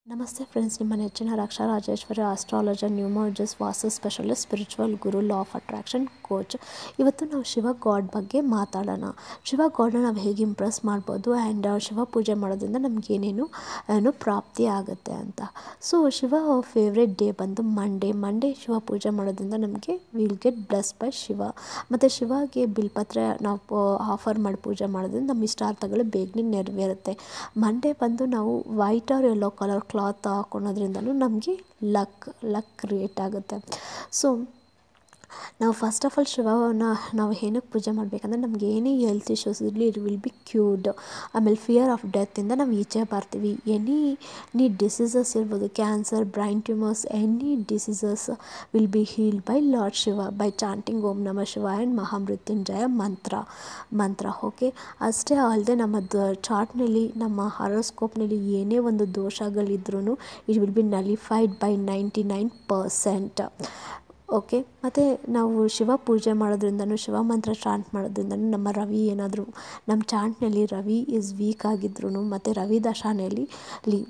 ನಮಸ್ತೆ ಫ್ರೆಂಡ್ಸ್ ನಿಮ್ಮ ನೆಚ್ಚಿನ Raksha Rajeshwari astrologer numerologist vastu specialist spiritual guru law of attraction coach ಇವತ್ತು ನಾವು ಶಿವ ಗಾಡ್ ಬಗ್ಗೆ ಮಾತಾಡೋಣ ಶಿವ ಗಾಡ್ನ ನಾವು ಹೇಗೆ ಇಂಪ್ರೆಸ್ ಮಾಡ್ಬೋದು ಆ್ಯಂಡ್ ಶಿವ ಪೂಜೆ ಮಾಡೋದ್ರಿಂದ ನಮ್ಗೆ ಏನೇನು ಏನು ಪ್ರಾಪ್ತಿ ಆಗುತ್ತೆ ಅಂತ ಸೊ ಶಿವ ಫೇವ್ರೆಟ್ ಡೇ ಬಂದು ಮಂಡೇ ಮಂಡೇ ಶಿವ ಪೂಜೆ ಮಾಡೋದ್ರಿಂದ ನಮಗೆ will get bless by Shiva ಮತ್ತು ಶಿವಗೆ ಬಿಲ್ಪತ್ರೆ ನಾವು ಆಫರ್ ಮಾಡಿ ಪೂಜೆ ಮಾಡೋದ್ರಿಂದ ನಮ್ಮ ಇಷ್ಟಾರ್ಥಗಳು ಬೇಗನೆ ನೆರವೇರುತ್ತೆ ಮಂಡೇ ಬಂದು ನಾವು white or yellow colour cloth ಹಾಕೊಳೋದ್ರಿಂದನೂ ನಮಗೆ ಲಕ್ ಲಕ್ ಕ್ರಿಯೇಟ್ ಆಗುತ್ತೆ ಸೊ ನಾವು ಫಸ್ಟ್ ಆಫ್ ಆಲ್ ಶಿವನ ನಾವು ಏನಕ್ಕೆ ಪೂಜೆ ಮಾಡಬೇಕಂದ್ರೆ ನಮ್ಗೆ ಏನೇ ಹೆಲ್ತ್ ಇಶ್ಯೂಸ್ ಇರಲಿ ಇಟ್ ವಿಲ್ ಬಿ ಕ್ಯೂರ್ಡ್ ಆಮೇಲೆ ಫಿಯರ್ ಆಫ್ ಡೆತ್ತಿಂದ ನಾವು ಈಚೆ ಬರ್ತೀವಿ ಎನಿ ನೀ ಡಿಸೀಸಸ್ ಇರ್ಬೋದು cancer brain tumours any diseases will be healed by Lord Shiva by chanting Om Nama Shiva and Mahamrityunjaya ಮಂತ್ರ ಮಂತ್ರ ಓಕೆ ಅಷ್ಟೇ ಅಲ್ಲದೆ ನಮ್ಮ ಚಾರ್ಟ್ನಲ್ಲಿ ನಮ್ಮ ಹಾರೋಸ್ಕೋಪ್ನಲ್ಲಿ ಏನೇ ಒಂದು ದೋಷಗಳಿದ್ರೂ it will be nullified by ninety nine percent okay ಮತ್ತು ನಾವು ಶಿವ ಪೂಜೆ ಮಾಡೋದ್ರಿಂದನೂ ಶಿವ ಮಂತ್ರ ಚಾಂಟ್ ಮಾಡೋದ್ರಿಂದನೂ ನಮ್ಮ ರವಿ ಏನಾದರೂ ನಮ್ಮ ಚಾಂಟ್ನಲ್ಲಿ ರವಿ ಈಸ್ ವೀಕ್ ಆಗಿದ್ರೂ ಮತ್ತು ರವಿ ದಶಾನಲ್ಲಿ ಲಿ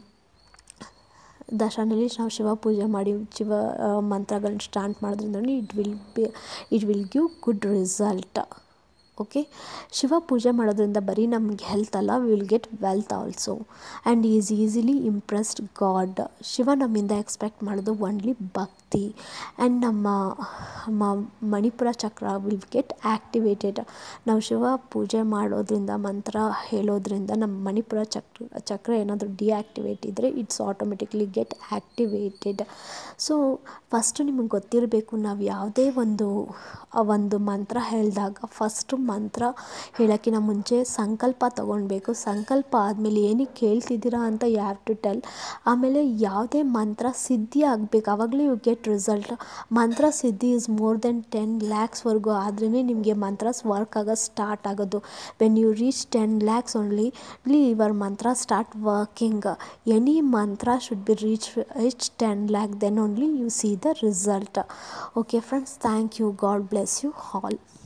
ದಶಾನಲ್ಲಿ ನಾವು ಶಿವ ಪೂಜೆ ಮಾಡಿ ಶಿವ ಮಂತ್ರಗಳನ್ನ ಸ್ಟಾರ್ಟ್ ಮಾಡೋದ್ರಿಂದ it will be it will give good result okay Shiva ಪೂಜೆ ಮಾಡೋದ್ರಿಂದ ಬರೀ ನಮ್ಗೆ ಹೆಲ್ತ್ ಅಲ್ಲ will get wealth also and is easily impressed god Shiva ನಮ್ಮಿಂದ ಎಕ್ಸ್ಪೆಕ್ಟ್ ಮಾಡೋದು ಓನ್ಲಿ ಭಕ್ತಿ ಆ್ಯಂಡ್ ನಮ್ಮ ಮಣಿಪುರ ಚಕ್ರ ವಿಲ್ ಗೆಟ್ ಆ್ಯಕ್ಟಿವೇಟೆಡ್ ನಾವು ಶಿವ ಪೂಜೆ ಮಾಡೋದ್ರಿಂದ ಮಂತ್ರ ಹೇಳೋದ್ರಿಂದ ನಮ್ಮ ಮಣಿಪುರ ಚಕ್ರ ಚಕ್ರ ಏನಾದರೂ ಡಿಆ್ಯಕ್ಟಿವೇಟ್ ಇದ್ದರೆ it's automatically get activated so first ನಿಮಗೆ ಗೊತ್ತಿರಬೇಕು ನಾವು ಯಾವುದೇ ಒಂದು ಒಂದು ಮಂತ್ರ ಹೇಳಿದಾಗ ಫಸ್ಟು ಮಂತ್ರ ಹೇಳೋಕ್ಕಿಂತ ಮುಂಚೆ ಸಂಕಲ್ಪ ತೊಗೊಳ್ಬೇಕು ಸಂಕಲ್ಪ ಆದಮೇಲೆ ಏನಕ್ಕೆ ಕೇಳ್ತಿದ್ದೀರಾ ಅಂತ ಯು ಹ್ಯಾವ್ ಟು ಟೆಲ್ ಆಮೇಲೆ ಯಾವುದೇ ಮಂತ್ರ ಸಿದ್ಧಿ ಆಗಬೇಕು ಆವಾಗಲೇ you get result mantra siddhi is more than ten ಲ್ಯಾಕ್ಸ್ವರೆಗೂ ಆದ್ರೇ ನಿಮಗೆ ಮಂತ್ರಸ್ ವರ್ಕ್ ಆಗೋದು ಸ್ಟಾರ್ಟ್ ಆಗೋದು when you reach ten lakhs only ಇಲ್ಲಿ your mantra start working any mantra should be reach reach ten lakh then only you see the result okay friends thank you god bless you all